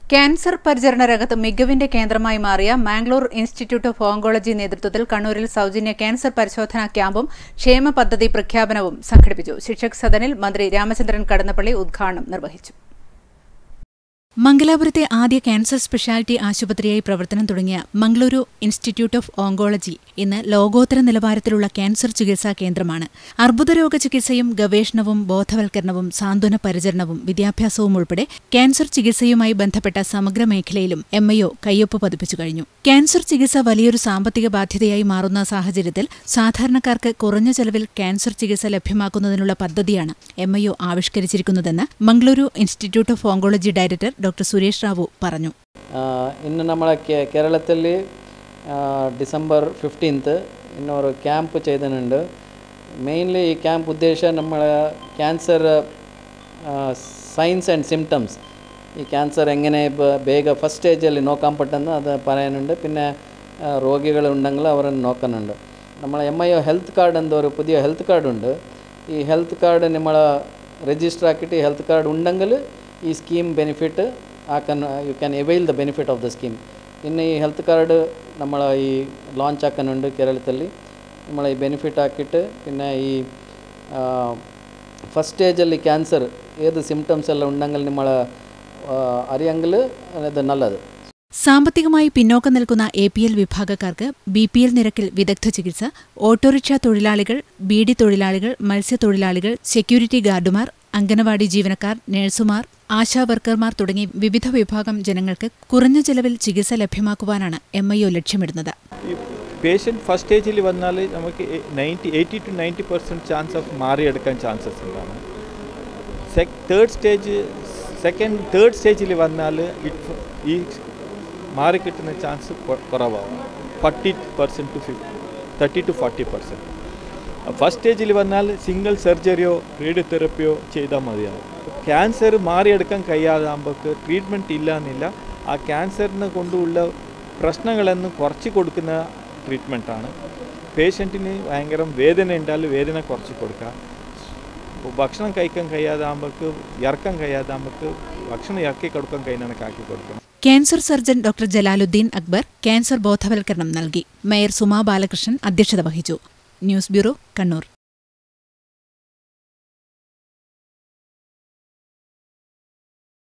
cancer പരിചരണ രംഗത്ത് മികവിന്റെ കേന്ദ്രമായി മാറിയ മാംഗ്ലൂർ ഇൻസ്റ്റിറ്റ്യൂട്ട് ഓഫ് ഓങ്കോളജി നേതൃത്വത്തിൽ കണ്ണൂരിൽ സൌജന്യ ക്യാൻസർ പരിശോധനാ ക്യാമ്പും ക്ഷേമ പദ്ധതി പ്രഖ്യാപനവും സംഘടിപ്പിച്ചു ശിക്ഷക് സദനിൽ മന്ത്രി രാമചന്ദ്രൻ കടന്നപ്പള്ളി ഉദ്ഘാടനം നിർവഹിച്ചു മംഗലാപുരത്തെ ആദ്യ ക്യാൻസർ സ്പെഷ്യാലിറ്റി ആശുപത്രിയായി പ്രവർത്തനം തുടങ്ങിയ മംഗളൂരു ഇൻസ്റ്റിറ്റ്യൂട്ട് ഓഫ് ഓങ്കോളജി ഇന്ന് ലോകോത്തര നിലവാരത്തിലുള്ള ക്യാൻസർ ചികിത്സാ കേന്ദ്രമാണ് അർബുദരോഗ ചികിത്സയും ഗവേഷണവും ബോധവൽക്കരണവും സാന്ത്വന പരിചരണവും വിദ്യാഭ്യാസവും ഉൾപ്പെടെ ക്യാൻസർ ചികിത്സയുമായി ബന്ധപ്പെട്ട സമഗ്ര മേഖലയിലും എം ഐ ഒ കയ്യൊപ്പ് പതിപ്പിച്ചു കഴിഞ്ഞു ക്യാൻസർ ചികിത്സ വലിയൊരു സാമ്പത്തിക ബാധ്യതയായി മാറുന്ന സാഹചര്യത്തിൽ സാധാരണക്കാർക്ക് കുറഞ്ഞ ചെലവിൽ ക്യാൻസർ ചികിത്സ ലഭ്യമാക്കുന്നതിനുള്ള പദ്ധതിയാണ് എം ഐ ഒ ആവിഷ്കരിച്ചിരിക്കുന്നതെന്ന് Mangaluru institute of oncology director doctor Suresh Rao പറഞ്ഞു ಇನ್ನು ನಮ್ಮ ಕೇರಳದಲ್ಲಿ ಡಿಸೆಂಬರ್ ಫಿಫ್ಟೀನ್ತ್ ಇನ್ನೊರು ಕ್ಯಾಂಪ್ ಚೈತನ್ಯುಂಡು ಮೇಯ್ನ್ಲಿ ಈ ಕ್ಯಾಂಪ್ ಉದ್ದೇಶ ನಮ್ಮ ಕ್ಯಾನ್ಸರ್ സയൻസ് ആൻഡ് സിംറ്റംസ് ഈ ക്യാൻസർ എങ്ങനെ ಬೇಗ ഫസ്റ്റ് സ്റ്റേജിൽ നോക്കാൻ പറ്റുന്ന അത് പറയാനുണ്ട് പിന്നെ രോഗികളുണ്ടെങ്കിൽ അവരെ നോക്കുന്നുണ്ട് നമ്മൾ M I O health card എന്തോ ഒരു പുതിയ ഹെൽത്ത് കാർഡ് ഉണ്ട് ഈ ഹെൽത്ത് കാർഡ് നമ്മൾ രജിസ്റ്റർ ആക്കിയിട്ട് ഈ ഹെൽത്ത് കാർഡ് ഉണ്ടെങ്കിൽ ഈ സ്കീം ബെനിഫിറ്റ് ആക്കാൻ you can avail the benefit of the scheme പിന്നെ ഈ ഹെൽത്ത് കാർഡ് നമ്മൾ ഈ ലോഞ്ച് ആക്കാനുണ്ട് കേരളത്തിൽ നമ്മൾ ഈ ബെനിഫിറ്റ് ആക്കിയിട്ട് പിന്നെ ഈ ഫസ്റ്റ് സ്റ്റേജಲ್ಲಿ ക്യാൻസർ ഏത് സിംറ്റംസ് എല്ലാം ഉണ്ടെങ്കിൽ നമ്മൾ അറിയെങ്കിൽ അത് നല്ലത് സാമ്പത്തികമായി പിന്നോക്കം നിൽക്കുന്ന എ പി എൽ വിഭാഗക്കാർക്ക് ബി പി എൽ നിരക്കിൽ വിദഗ്ധ ചികിത്സ ഓട്ടോറിക്ഷ തൊഴിലാളികൾ ബീഡി തൊഴിലാളികൾ മത്സ്യത്തൊഴിലാളികൾ സെക്യൂരിറ്റി ഗാർഡുമാർ അംഗനവാടി ജീവനക്കാർ നഴ്സുമാർ ആശാ വർക്കർമാർ തുടങ്ങി വിവിധ വിഭാഗം ജനങ്ങൾക്ക് കുറഞ്ഞ ചെലവിൽ ചികിത്സ ലഭ്യമാക്കുവാനാണ് എം ഐ ഒ ലക്ഷ്യമിടുന്നത് പേഷ്യൻ്റ് ഫസ്റ്റ് സ്റ്റേജിൽ വന്നാൽ നമുക്ക് ninety eighty to ninety percent chance of മാറിയെടുക്കാൻ ചാൻസസ് ഉണ്ടാണ് sec third stage second third സ്റ്റേജിൽ വന്നാൽ ഇറ്റ് ഈ മാറിക്കിട്ടുന്ന ചാൻസ് കുറവാകും forty percent to fifty thirty to forty percent first സ്റ്റേജിൽ വന്നാൽ സിംഗിൾ സർജറിയോ റേഡിയോതെറപ്പിയോ ചെയ്താൽ മതിയാവും ക്യാൻസർ മാറിയെടുക്കാൻ കഴിയാതാകുമ്പോൾ ട്രീറ്റ്മെൻറ്റ് ഇല്ല എന്നില്ല ആ ക്യാൻസറിനെ കൊണ്ടുള്ള പ്രശ്നങ്ങളെന്ന് കുറച്ച് കൊടുക്കുന്ന ട്രീറ്റ്മെൻറ്റാണ് പേഷ്യൻറ്റിന് ഭയങ്കര വേദന ഉണ്ടായാൽ വേദന കുറച്ച് കൊടുക്കുക ഭക്ഷണം കഴിക്കാൻ കഴിയാതാകുമ്പോൾ ഇറക്കാൻ കഴിയാതാകുമ്പോൾ ഭക്ഷണം ഇറക്കി കൊടുക്കാൻ കഴിയുന്ന ആക്കി കൊടുക്കണം cancer surgeon doctor Jalaluddin Akbar cancer ബോധവൽക്കരണം നൽകി മേയർ സുമാ ബാലകൃഷ്ണൻ അധ്യക്ഷത വഹിച്ചു ന്യൂസ് ബ്യൂറോ കണ്ണൂർ